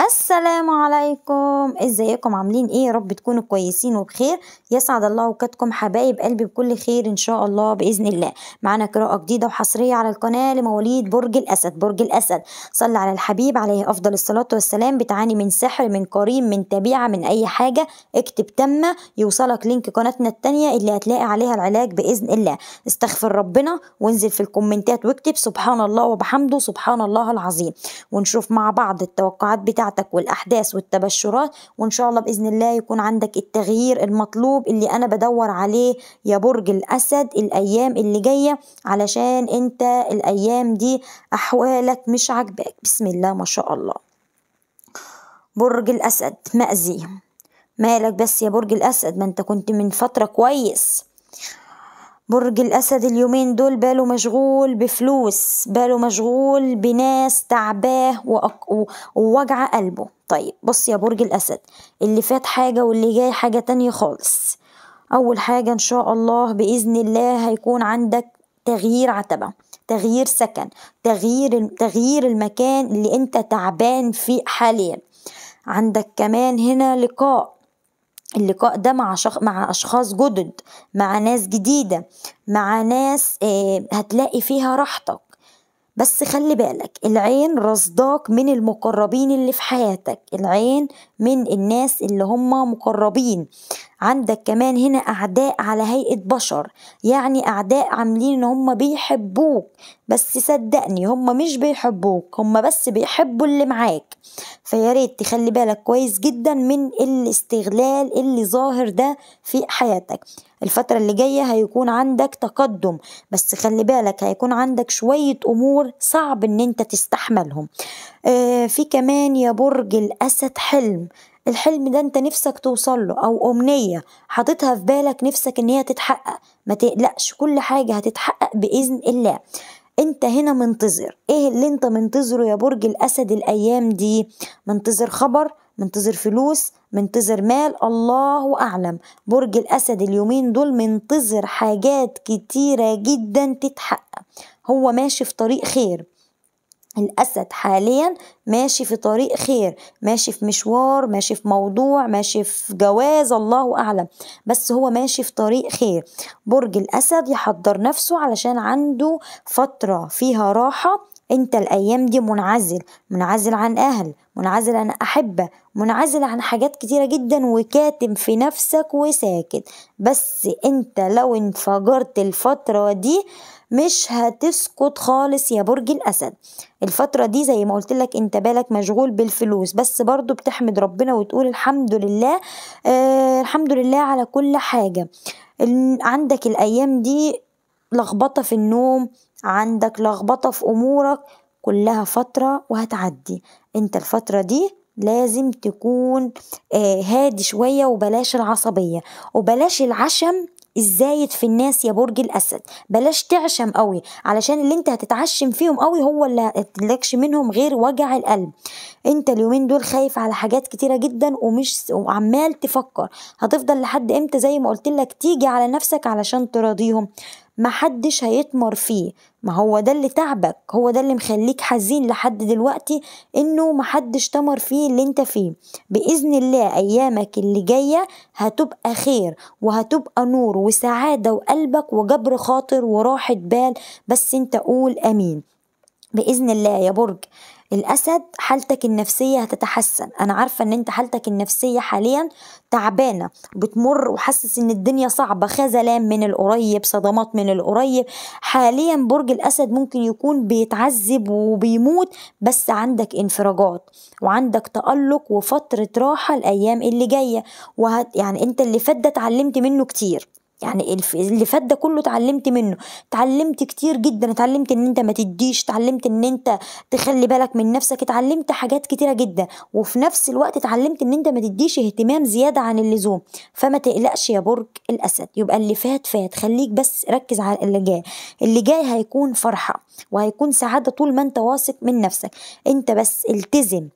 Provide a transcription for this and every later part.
السلام عليكم ازيكم عاملين ايه يا رب تكونوا كويسين وبخير يسعد الله اوقاتكم حبايب قلبي بكل خير ان شاء الله باذن الله معانا قراءه جديده وحصريه على القناه لمواليد برج الاسد برج الاسد صلى على الحبيب عليه افضل الصلاه والسلام بتعاني من سحر من قرين من تبيعه من اي حاجه اكتب تمه يوصلك لينك قناتنا التانية اللي هتلاقي عليها العلاج باذن الله استغفر ربنا وانزل في الكومنتات واكتب سبحان الله وبحمده سبحان الله العظيم ونشوف مع بعض التوقعات بتاعتك والاحداث والتبشرات وان شاء الله باذن الله يكون عندك التغيير المطلوب اللي انا بدور عليه يا برج الاسد الايام اللي جايه علشان انت الايام دي احوالك مش عاجباك بسم الله ما شاء الله برج الاسد مأذي مالك بس يا برج الاسد ما انت كنت من فتره كويس برج الأسد اليومين دول باله مشغول بفلوس باله مشغول بناس تعباه وأق... و- ووجع قلبه طيب بص يا برج الأسد اللي فات حاجة واللي جاي حاجة تانية خالص أول حاجة إن شاء الله بإذن الله هيكون عندك تغيير عتبة تغيير سكن تغيير تغيير المكان اللي انت تعبان فيه حاليا عندك كمان هنا لقاء اللقاء ده مع شخ... مع أشخاص جدد مع ناس جديدة مع ناس آه، هتلاقي فيها راحتك بس خلي بالك العين رصداك من المقربين اللي في حياتك العين من الناس اللي هم مقربين عندك كمان هنا أعداء على هيئة بشر يعني أعداء عاملين إن هم بيحبوك بس صدقني هم مش بيحبوك هم بس بيحبوا اللي معاك فياريت تخلي بالك كويس جدا من الاستغلال اللي ظاهر ده في حياتك الفترة اللي جاية هيكون عندك تقدم بس خلي بالك هيكون عندك شوية أمور صعب إن أنت تستحملهم آه في كمان يا برج الأسد حلم الحلم ده انت نفسك توصل له او امنية حاططها في بالك نفسك ان هي تتحقق ما تقلقش كل حاجة هتتحقق بإذن الله انت هنا منتظر ايه اللي انت منتظره يا برج الاسد الايام دي منتظر خبر منتظر فلوس منتظر مال الله اعلم برج الاسد اليومين دول منتظر حاجات كتيرة جدا تتحقق هو ماشي في طريق خير الأسد حاليا ماشي في طريق خير ماشي في مشوار ماشي في موضوع ماشي في جواز الله أعلم بس هو ماشي في طريق خير برج الأسد يحضر نفسه علشان عنده فترة فيها راحة انت الأيام دي منعزل منعزل عن أهل منعزل عن أحبة منعزل عن حاجات كتيرة جدا وكاتم في نفسك وساكت بس انت لو انفجرت الفترة دي مش هتسكت خالص يا برج الأسد الفترة دي زي ما قلت لك انت بالك مشغول بالفلوس بس برضو بتحمد ربنا وتقول الحمد لله آه الحمد لله على كل حاجة ال- عندك الأيام دي لخبطة في النوم عندك لخبطة في أمورك كلها فترة وهتعدي انت الفترة دي لازم تكون آه هادي شوية وبلاش العصبية وبلاش العشم الزايد في الناس يا برج الأسد بلاش تعشم قوي علشان اللي انت هتتعشم فيهم قوي هو اللي هتلاقش منهم غير وجع القلب انت اليومين دول خايف على حاجات كتيرة جدا ومش وعمال تفكر هتفضل لحد امتى زي ما قلت لك تيجي على نفسك علشان تراضيهم محدش هيتمر فيه ما هو ده اللي تعبك هو ده اللي مخليك حزين لحد دلوقتي انه محدش تمر فيه اللي انت فيه بإذن الله ايامك اللي جاية هتبقى خير وهتبقى نور وسعادة وقلبك وجبر خاطر وراحة بال بس انت قول امين بإذن الله يا برج الأسد حالتك النفسية هتتحسن أنا عارفة إن أنت حالتك النفسية حاليا تعبانة بتمر وحاسس إن الدنيا صعبة خذلان من القريب صدمات من القريب حاليا برج الأسد ممكن يكون بيتعذب وبيموت بس عندك انفراجات وعندك تألق وفترة راحة الأيام اللي جاية وهت يعني أنت اللي فات ده اتعلمت منه كتير يعني الف- اللي فات ده كله اتعلمت منه اتعلمت كتير جدا اتعلمت ان انت ما تديش اتعلمت ان انت تخلي بالك من نفسك اتعلمت حاجات كتيرة جدا وفي نفس الوقت اتعلمت ان انت ما تديش اهتمام زيادة عن اللزوم فما تقلقش يا برج الاسد يبقى اللي فات فات خليك بس ركز على اللي جاي اللي جاي هيكون فرحة وهيكون سعادة طول ما انت واثق من نفسك انت بس التزم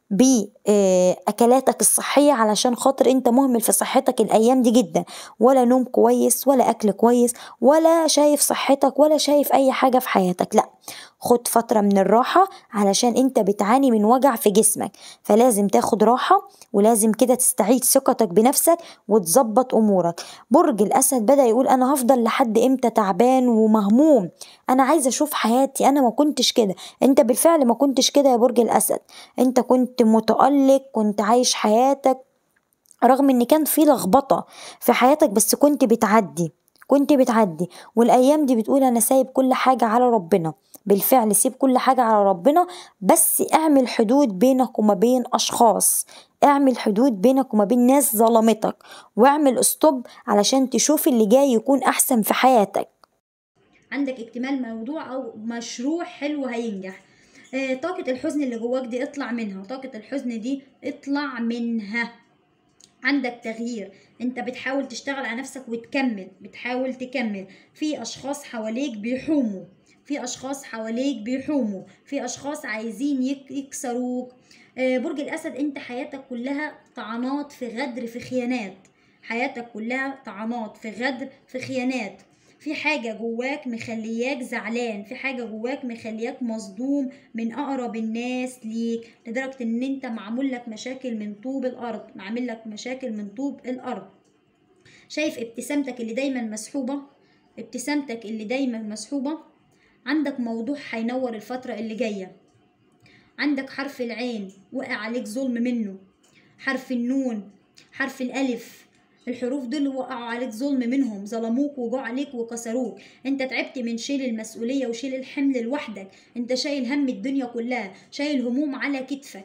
بأكلاتك الصحية علشان خاطر انت مهمل في صحتك الأيام دي جدا ولا نوم كويس ولا أكل كويس ولا شايف صحتك ولا شايف أي حاجة في حياتك لأ خد فترة من الراحة علشان انت بتعاني من وجع في جسمك فلازم تاخد راحة ولازم كده تستعيد ثقتك بنفسك وتظبط أمورك برج الأسد بدأ يقول أنا هفضل لحد امتى تعبان ومهموم أنا عايزة أشوف حياتي أنا ما كنتش كده انت بالفعل ما كنتش كده يا برج الأسد انت كنت متألق كنت عايش حياتك رغم ان كان في لخبطة في حياتك بس كنت بتعدي كنت بتعدي والايام دي بتقول انا سايب كل حاجة على ربنا بالفعل سيب كل حاجة على ربنا بس اعمل حدود بينك وما بين اشخاص اعمل حدود بينك وما بين ناس ظلمتك واعمل استوب علشان تشوف اللي جاي يكون احسن في حياتك عندك اكتمال موضوع او مشروع حلو هينجح آه، طاقة الحزن اللي جواك دي اطلع منها طاقة الحزن دي اطلع منها عندك تغيير انت بتحاول تشتغل على نفسك وتكمل بتحاول تكمل في اشخاص حواليك بيحوموا في اشخاص حواليك بيحوموا في اشخاص عايزين يك- يكسروك آه، برج الاسد انت حياتك كلها طعنات في غدر في خيانات حياتك كلها طعنات في غدر في خيانات في حاجة جواك مخلياك زعلان في حاجة جواك مخلياك مصدوم من أقرب الناس ليك لدرجة إن أنت معمول لك مشاكل من طوب الأرض معمول لك مشاكل من طوب الأرض شايف ابتسامتك اللي دايما مسحوبة ابتسامتك اللي دايما مسحوبة عندك موضوع هينور الفترة اللي جاية عندك حرف العين وقع عليك ظلم منه حرف النون حرف الألف الحروف دول وقعوا عليك ظلم منهم ظلموك وجوا عليك وكسروك انت تعبت من شيل المسؤولية وشيل الحمل لوحدك انت شايل هم الدنيا كلها شايل هموم على كتفك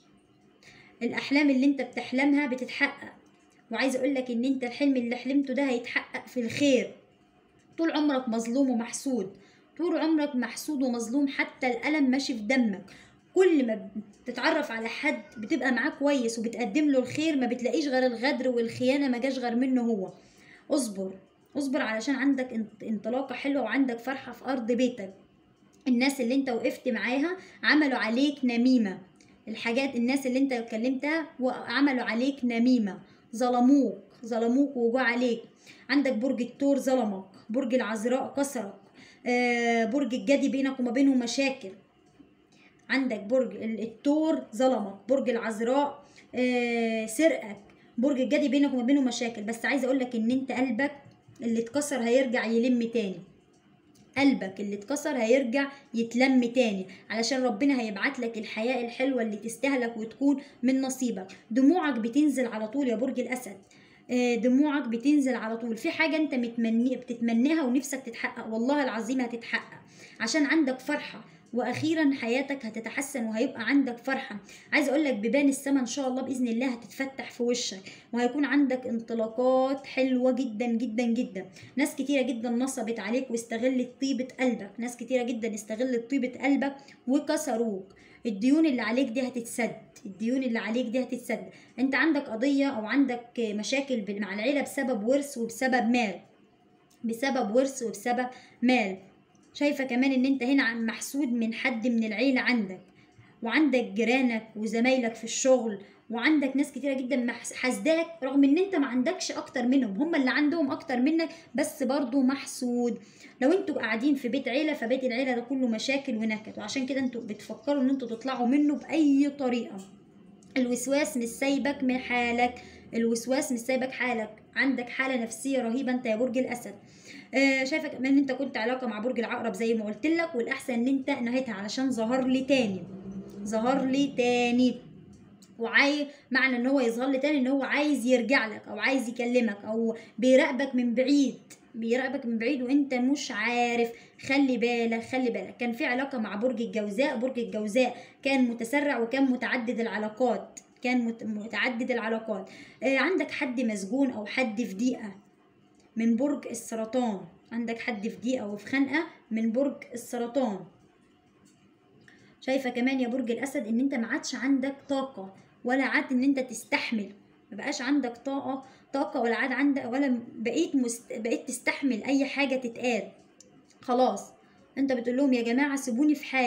الأحلام اللي انت بتحلمها بتتحقق وعايزة أقولك إن انت الحلم اللي حلمته ده هيتحقق في الخير طول عمرك مظلوم ومحسود طول عمرك محسود ومظلوم حتى الألم ماشي في دمك كل ما بتتعرف على حد بتبقى معاه كويس وبتقدم له الخير ما بتلاقيش غير الغدر والخيانة ما جاش غير منه هو اصبر اصبر علشان عندك انط- انطلاقة حلوة وعندك فرحة في أرض بيتك الناس اللي انت وقفت معاها عملوا عليك نميمة الحاجات الناس اللي انت اتكلمتها وعملوا عليك نميمة ظلموك ظلموك وجوا عليك عندك برج الثور ظلمك برج العذراء كسرك آه برج الجدي بينك وما بينه مشاكل عندك برج ال- الثور ظلمك برج العذراء آه سرقك برج الجدي بينك وما بينه مشاكل بس عايزه اقول لك ان انت قلبك اللي اتكسر هيرجع يلم تاني قلبك اللي اتكسر هيرجع يتلم تاني علشان ربنا هيبعت لك الحياة الحلوة اللي تستهلك وتكون من نصيبك دموعك بتنزل على طول يا برج الأسد آه، دموعك بتنزل على طول في حاجة انت متمني بتتمناها ونفسك تتحقق والله العظيم هتتحقق عشان عندك فرحة واخيرا حياتك هتتحسن وهيبقى عندك فرحه عايزه اقول لك بيبان السما ان شاء الله باذن الله هتتفتح في وشك وهيكون عندك انطلاقات حلوه جدا جدا جدا ناس كتيره جدا نصبت عليك واستغلت طيبه قلبك ناس كتيره جدا استغلت طيبه قلبك وكسروك الديون اللي عليك دي هتتسد الديون اللي عليك دي هتتسد انت عندك قضيه او عندك مشاكل بال- مع العيله بسبب ورث وبسبب مال بسبب ورث وبسبب مال شايفه كمان ان انت هنا عن- محسود من حد من العيله عندك وعندك جيرانك وزمايلك في الشغل وعندك ناس كتيره جدا محس- حاسداك رغم ان انت ما عندكش اكتر منهم هم اللي عندهم اكتر منك بس برضو محسود لو انتوا قاعدين في بيت عيله فبيت العيله ده كله مشاكل ونكد وعشان كده انتوا بتفكروا ان انتوا تطلعوا منه باي طريقه الوسواس مش سايبك من حالك الوسواس مش سايبك حالك عندك حاله نفسيه رهيبه انت يا برج الاسد آه شايفه كمان ان انت كنت علاقه مع برج العقرب زي ما قلت لك والاحسن ان انت نهيتها علشان ظهر لي تاني ظهر لي تاني وعاي معنى ان هو يظهر لي تاني ان هو عايز يرجع لك او عايز يكلمك او بيراقبك من بعيد بيراقبك من بعيد وانت مش عارف خلي بالك خلي بالك كان في علاقة مع برج الجوزاء برج الجوزاء كان متسرع وكان متعدد العلاقات كان مت- متعدد العلاقات آه عندك حد مسجون او حد في ضيقة من برج السرطان عندك حد في ضيقة وفي خنقة من برج السرطان شايفه كمان يا برج الاسد ان انت ما عادش عندك طاقه ولا عاد ان انت تستحمل ما بقاش عندك طاقه طاقه ولا عاد عندك ولا بقيت مست... بقيت تستحمل اي حاجه تتقال خلاص انت بتقول لهم يا جماعه سيبوني في حالي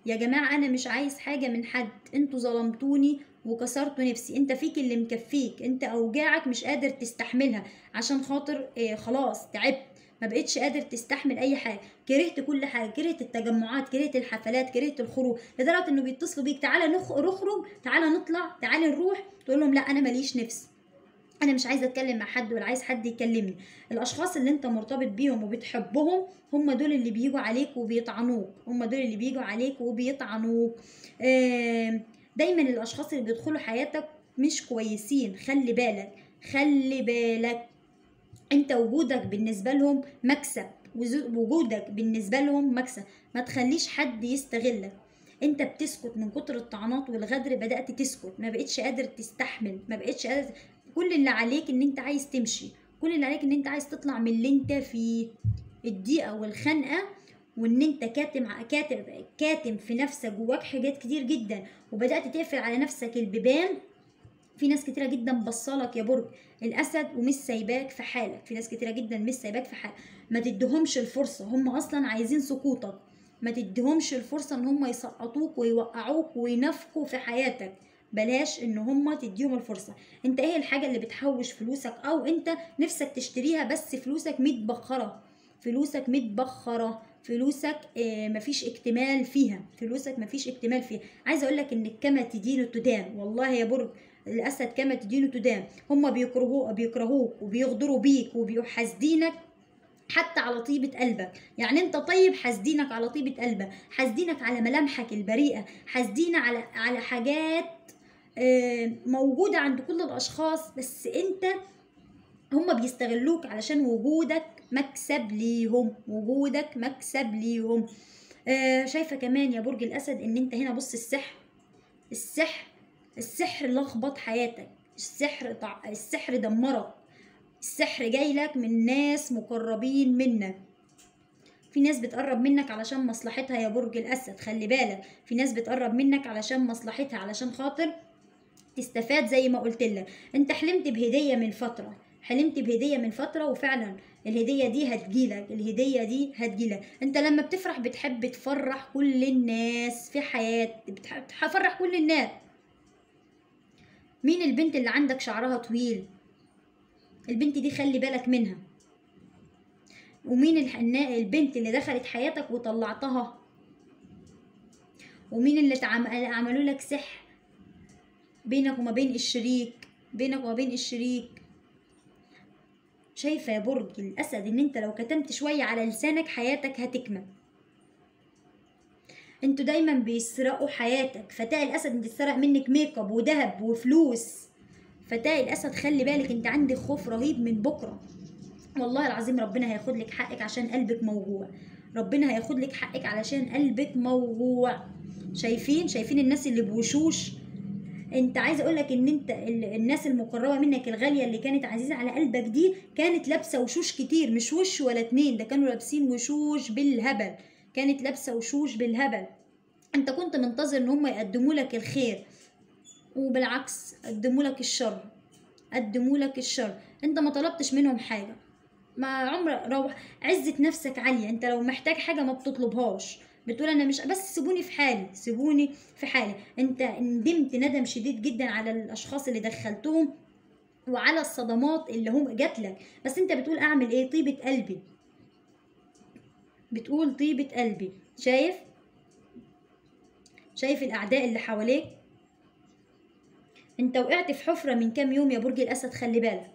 يا جماعة أنا مش عايز حاجة من حد انتوا ظلمتوني وكسرتوا نفسي انت فيك اللي مكفيك انت اوجاعك مش قادر تستحملها عشان خاطر اه خلاص تعبت ما بقتش قادر تستحمل اي حاجه كرهت كل حاجه كرهت التجمعات كرهت الحفلات كرهت الخروج لدرجه انه بيتصلوا بيك تعالى نخ... نخرج تعالى نطلع تعالى نروح تقول لهم لا انا ماليش نفس انا مش عايزه اتكلم مع حد ولا عايز حد يكلمني الاشخاص اللي انت مرتبط بيهم وبتحبهم هم دول اللي بيجوا عليك وبيطعنوك هم دول اللي بيجوا عليك وبيطعنوك آه دايما الاشخاص اللي بيدخلوا حياتك مش كويسين خلي بالك خلي بالك انت وجودك بالنسبه لهم مكسب وجودك بالنسبه لهم مكسب ما تخليش حد يستغلك انت بتسكت من كتر الطعنات والغدر بدات تسكت ما بقتش قادر تستحمل ما بقتش قادر كل اللي عليك ان انت عايز تمشي كل اللي عليك ان انت عايز تطلع من اللي انت فيه الضيقه والخنقه وان انت كاتم كاتم كاتم في نفسك جواك حاجات كتير جدا وبدات تقفل على نفسك البيبان في ناس كتيره جدا بصلك يا برج الاسد ومش سايباك في حالك في ناس كتيره جدا مش سايباك في حالك ما تديهمش الفرصه هم اصلا عايزين سقوطك ما تديهمش الفرصه ان هم يسقطوك ويوقعوك وينافقوا في حياتك بلاش ان هم تديهم الفرصه انت ايه الحاجه اللي بتحوش فلوسك او انت نفسك تشتريها بس فلوسك متبخره فلوسك متبخره فلوسك آه مفيش اكتمال فيها فلوسك مفيش اكتمال فيها عايزه اقول لك انك كما تدين تدان والله يا برج الاسد كما تدين تدان هم بيكرهوك بيكرهوك وبيغدروا بيك وبيحاسدينك حتى على طيبة قلبك يعني انت طيب حاسدينك على طيبة قلبك حاسدينك على ملامحك البريئة حاسدين على على حاجات موجودة عند كل الأشخاص بس أنت هما بيستغلوك علشان وجودك مكسب ليهم وجودك مكسب ليهم آه شايفة كمان يا برج الأسد إن أنت هنا بص السحر السحر السحر لخبط حياتك السحر طع... السحر دمرك السحر جاي لك من ناس مقربين منك في ناس بتقرب منك علشان مصلحتها يا برج الأسد خلي بالك في ناس بتقرب منك علشان مصلحتها علشان خاطر تستفاد زي ما قلت لك انت حلمت بهدية من فترة حلمت بهدية من فترة وفعلا الهدية دي هتجيلك الهدية دي هتجيلك انت لما بتفرح بتحب تفرح كل الناس في حياتك بتفرح كل الناس مين البنت اللي عندك شعرها طويل البنت دي خلي بالك منها ومين البنت اللي دخلت حياتك وطلعتها ومين اللي عملوا لك سحر بينك وما بين الشريك بينك وما بين الشريك شايفة يا برج الأسد إن أنت لو كتمت شوية على لسانك حياتك هتكمل انتوا دايما بيسرقوا حياتك فتاة الأسد بتسرق منك ميك اب وذهب وفلوس فتاة الأسد خلي بالك انت عندك خوف رهيب من بكرة والله العظيم ربنا هياخد لك حقك عشان قلبك موجوع ربنا هياخد لك حقك علشان قلبك موجوع شايفين شايفين الناس اللي بوشوش انت عايز اقول لك ان انت الناس المقربه منك الغاليه اللي كانت عزيزه على قلبك دي كانت لابسه وشوش كتير مش وش ولا اتنين ده كانوا لابسين وشوش بالهبل كانت لابسه وشوش بالهبل انت كنت منتظر ان هم يقدموا لك الخير وبالعكس قدموا لك الشر قدموا لك الشر انت ما طلبتش منهم حاجه ما عمر روح عزة نفسك عالية انت لو محتاج حاجة ما بتطلبهاش بتقول انا مش بس سيبوني في حالي سيبوني في حالي انت ندمت ندم شديد جدا على الاشخاص اللي دخلتهم وعلى الصدمات اللي هم جات لك بس انت بتقول اعمل ايه طيبة قلبي بتقول طيبة قلبي شايف شايف الاعداء اللي حواليك انت وقعت في حفرة من كام يوم يا برج الاسد خلي بالك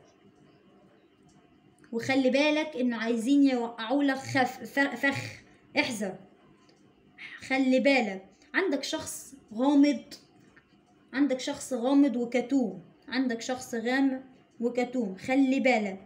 وخلي بالك انه عايزين يوقعوا لك خف فخ احذر خلي بالك عندك شخص غامض عندك شخص غامض وكتوم عندك شخص غامض وكتوم خلي بالك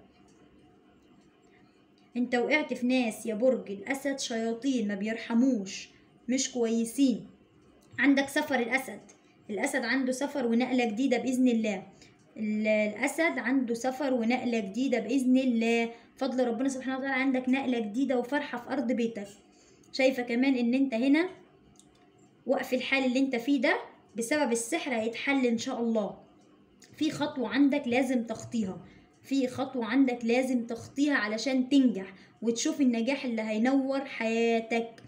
انت وقعت في ناس يا برج الاسد شياطين ما بيرحموش مش كويسين عندك سفر الاسد الاسد عنده سفر ونقله جديده باذن الله الاسد عنده سفر ونقله جديده باذن الله فضل ربنا سبحانه وتعالى عندك نقله جديده وفرحه في ارض بيتك شايفه كمان ان انت هنا وقف الحال اللي انت فيه ده بسبب السحر هيتحل ان شاء الله في خطوه عندك لازم تخطيها في خطوه عندك لازم تخطيها علشان تنجح وتشوف النجاح اللي هينور حياتك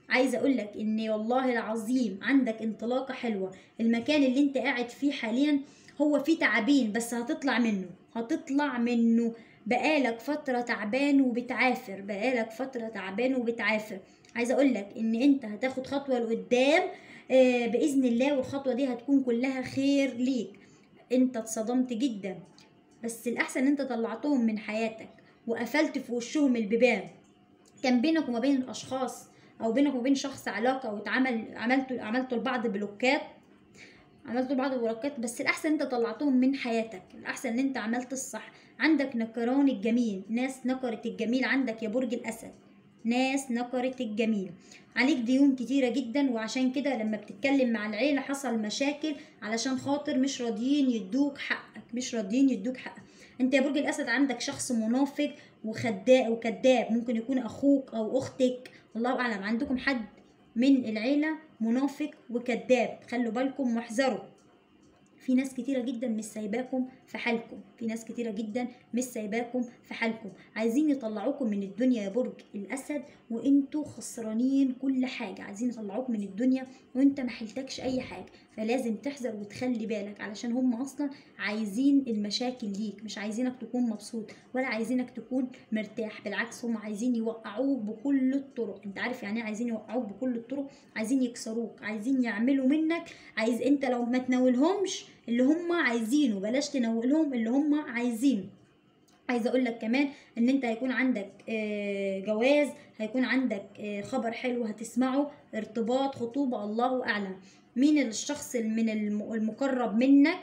عايزه اقول لك ان والله العظيم عندك انطلاقه حلوه المكان اللي انت قاعد فيه حاليا هو فيه تعابين بس هتطلع منه هتطلع منه بقالك فتره تعبان وبتعافر بقالك فتره تعبان وبتعافر عايزه اقول لك ان انت هتاخد خطوه لقدام آه، باذن الله والخطوه دي هتكون كلها خير ليك انت اتصدمت جدا بس الاحسن ان انت طلعتهم من حياتك وقفلت في وشهم البيبان كان بينك وما بين الاشخاص او بينك وبين شخص علاقه واتعمل عملتوا عملتوا لبعض بلوكات عملتوا لبعض بلوكات بس الاحسن انت طلعتهم من حياتك الاحسن ان انت عملت الصح عندك نكران الجميل ناس نكرت الجميل عندك يا برج الاسد ناس نكرت الجميل عليك ديون كتيرة جدا وعشان كده لما بتتكلم مع العيلة حصل مشاكل علشان خاطر مش راضيين يدوك حقك مش راضيين يدوك حقك انت يا برج الاسد عندك شخص منافق وخداء وكذاب ممكن يكون اخوك او اختك الله اعلم عندكم حد من العيلة منافق وكذاب خلوا بالكم واحذروا في ناس كتيرة جدا مش سايباكم في حالكم في ناس كتيرة جدا مش سايباكم في حالكم عايزين يطلعوكم من الدنيا يا برج الأسد وانتوا خسرانين كل حاجة عايزين يطلعوك من الدنيا وانت ما حلتكش أي حاجة فلازم تحذر وتخلي بالك علشان هم أصلا عايزين المشاكل ليك مش عايزينك تكون مبسوط ولا عايزينك تكون مرتاح بالعكس هم عايزين يوقعوك بكل الطرق انت عارف يعني ايه عايزين يوقعوك بكل الطرق عايزين يكسروك عايزين يعملوا منك عايز انت لو ما تناولهمش اللي هم عايزينه بلاش تناولهم اللي هم عايزينه عايزه اقول لك كمان ان انت هيكون عندك آه، جواز هيكون عندك آه، خبر حلو هتسمعه ارتباط خطوبه الله اعلم مين الشخص من الم- المقرب منك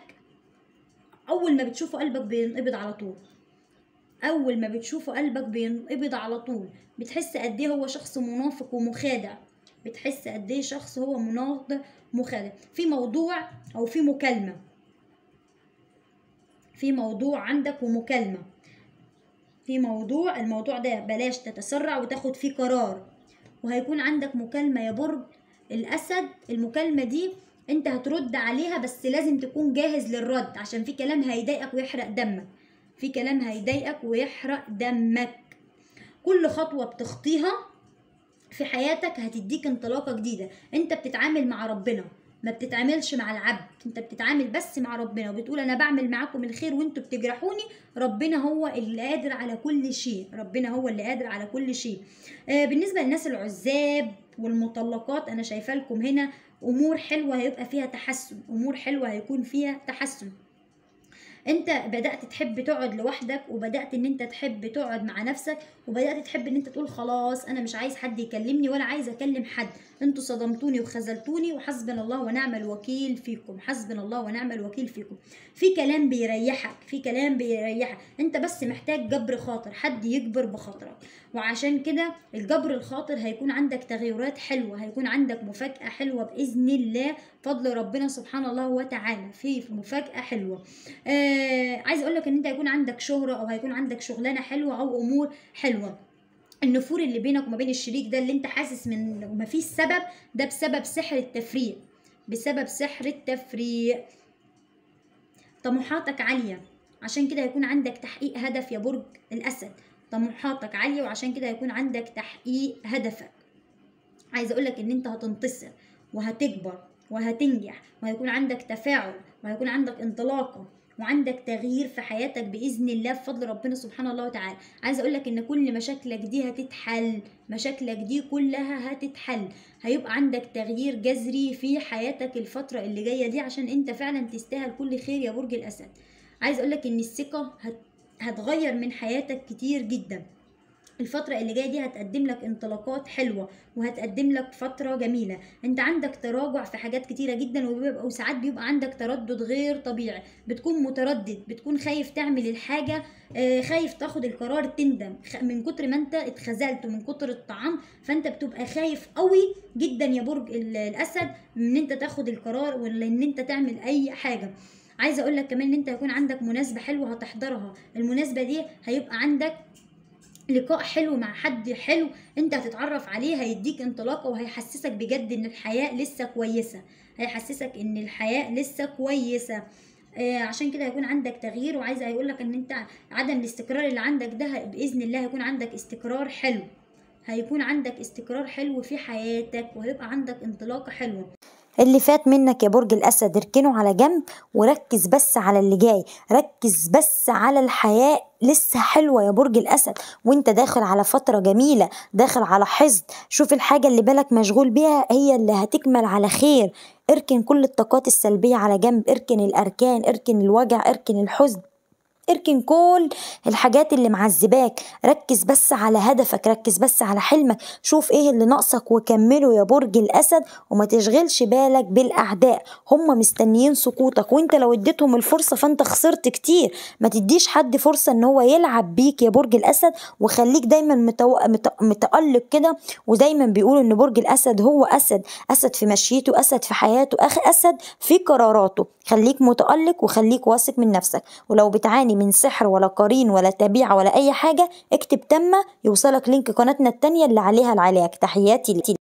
اول ما بتشوفه قلبك بينقبض على طول اول ما بتشوفه قلبك بينقبض على طول بتحس قد ايه هو شخص منافق ومخادع بتحس قد ايه شخص هو منافق مخادع في موضوع او في مكالمه في موضوع عندك ومكالمه في موضوع الموضوع ده بلاش تتسرع وتاخد فيه قرار وهيكون عندك مكالمة يا برج الأسد المكالمة دي انت هترد عليها بس لازم تكون جاهز للرد عشان في كلام هيضايقك ويحرق دمك في كلام هيضايقك ويحرق دمك كل خطوة بتخطيها في حياتك هتديك انطلاقة جديدة انت بتتعامل مع ربنا ما بتتعاملش مع العبد انت بتتعامل بس مع ربنا وبتقول انا بعمل معاكم الخير وانتوا بتجرحوني ربنا هو اللي قادر على كل شيء ربنا هو اللي قادر على كل شيء آه بالنسبة للناس العزاب والمطلقات انا شايفه لكم هنا امور حلوة هيبقى فيها تحسن امور حلوة هيكون فيها تحسن انت بدات تحب تقعد لوحدك وبدات ان انت تحب تقعد مع نفسك وبدات تحب ان انت تقول خلاص انا مش عايز حد يكلمني ولا عايز اكلم حد انتوا صدمتوني وخذلتوني وحسبنا الله ونعم الوكيل فيكم حسبنا الله ونعم الوكيل فيكم في كلام بيريحك في كلام بيريحك انت بس محتاج جبر خاطر حد يجبر بخاطرك وعشان كده الجبر الخاطر هيكون عندك تغيرات حلوه هيكون عندك مفاجاه حلوه باذن الله فضل ربنا سبحانه الله وتعالى في مفاجاه حلوه آه عايز اقول لك ان انت هيكون عندك شهره او هيكون عندك شغلانه حلوه او امور حلوه النفور اللي بينك وما بين الشريك ده اللي انت حاسس من مفيش سبب ده بسبب سحر التفريق بسبب سحر التفريق طموحاتك عالية عشان كده هيكون عندك تحقيق هدف يا برج الأسد طموحاتك عالية وعشان كده هيكون عندك تحقيق هدفك عايزة أقولك إن أنت هتنتصر وهتكبر وهتنجح وهيكون عندك تفاعل وهيكون عندك انطلاقة وعندك تغيير في حياتك باذن الله بفضل ربنا سبحانه الله وتعالى عايزه اقول لك ان كل مشاكلك دي هتتحل مشاكلك دي كلها هتتحل هيبقى عندك تغيير جذري في حياتك الفتره اللي جايه دي عشان انت فعلا تستاهل كل خير يا برج الاسد عايزه اقول لك ان الثقه هت... هتغير من حياتك كتير جدا الفترة اللي جاية دي هتقدم لك انطلاقات حلوة وهتقدم لك فترة جميلة انت عندك تراجع في حاجات كتيرة جدا وبيبقى وساعات بيبقى عندك تردد غير طبيعي بتكون متردد بتكون خايف تعمل الحاجة آه، خايف تاخد القرار تندم خ- من كتر ما انت اتخذلت ومن كتر الطعام فانت بتبقى خايف قوي جدا يا برج ال- الاسد من ان انت تاخد القرار ولا ان انت تعمل اي حاجة عايزه اقول لك كمان ان انت هيكون عندك مناسبه حلوه هتحضرها المناسبه دي هيبقى عندك لقاء حلو مع حد حلو انت هتتعرف عليه هيديك انطلاقه وهيحسسك بجد ان الحياه لسه كويسه هيحسسك ان الحياه لسه كويسه آه عشان كده هيكون عندك تغيير وعايزه هيقول لك ان انت عدم الاستقرار اللي عندك ده باذن الله هيكون عندك استقرار حلو هيكون عندك استقرار حلو في حياتك وهيبقى عندك انطلاقة حلوة اللي فات منك يا برج الأسد اركنه على جنب وركز بس على اللي جاي ركز بس على الحياة لسه حلوة يا برج الأسد وانت داخل على فترة جميلة داخل على حصد شوف الحاجة اللي بالك مشغول بيها هي اللي هتكمل على خير اركن كل الطاقات السلبية على جنب اركن الأركان اركن الوجع اركن الحزن اركن كل الحاجات اللي معذباك ركز بس على هدفك ركز بس على حلمك شوف ايه اللي ناقصك وكمله يا برج الاسد وما تشغلش بالك بالاعداء هم مستنيين سقوطك وانت لو اديتهم الفرصه فانت خسرت كتير ما تديش حد فرصه ان هو يلعب بيك يا برج الاسد وخليك دايما متو... مت... متالق كده ودايما بيقولوا ان برج الاسد هو اسد اسد في مشيته اسد في حياته اخ اسد في قراراته خليك متالق وخليك واثق من نفسك ولو بتعاني من سحر ولا قرين ولا تبيعة ولا أي حاجة اكتب تم يوصلك لينك قناتنا التانية اللي عليها العلاج تحياتي